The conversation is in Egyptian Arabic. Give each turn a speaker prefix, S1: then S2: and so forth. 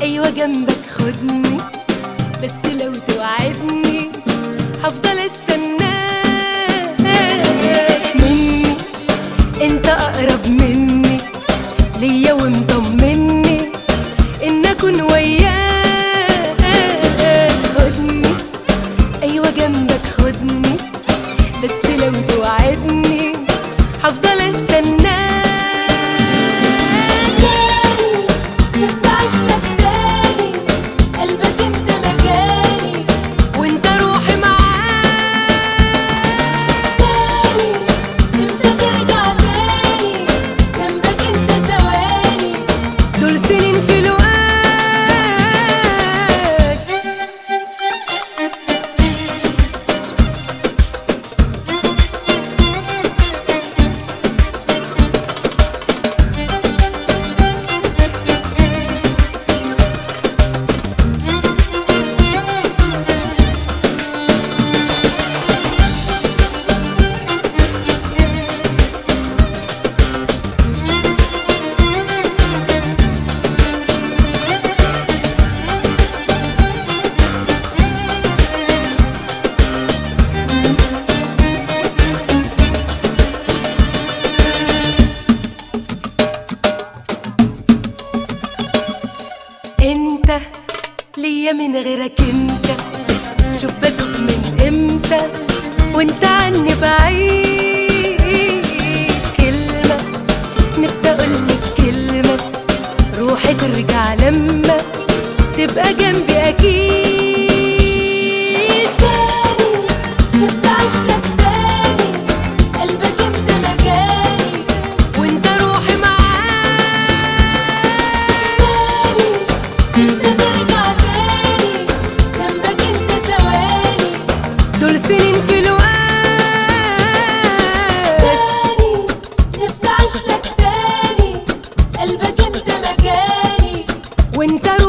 S1: ايوه جنبك خدني بس لو توعدني هفضل استناك مني انت اقرب مني ليا ومطمني ان اكون وياك خدني ايوه جنبك خدني بس لو توعدني هفضل استناك تاني نفسي اعيش لك تاني قلبك انت مكاني وانت روحي معاك تاني امتى ترجع تاني جنبك انت ثواني دول سنين في لقاك انت ليا من غيرك انت شوف بدوب من امتى وانت عني بعيد كلمة نفسي اقولك كلمة روحي ترجع لما تبقى جنبي اكيد تاني نفسي اعيش لك تاني قلبك انت مكاني وانت روحي معاك انت ترجع تاني جنبك انت ثواني دول سنين في لقاك تاني نفسي اعيش لك تاني قلبك انت مكاني وانت روحي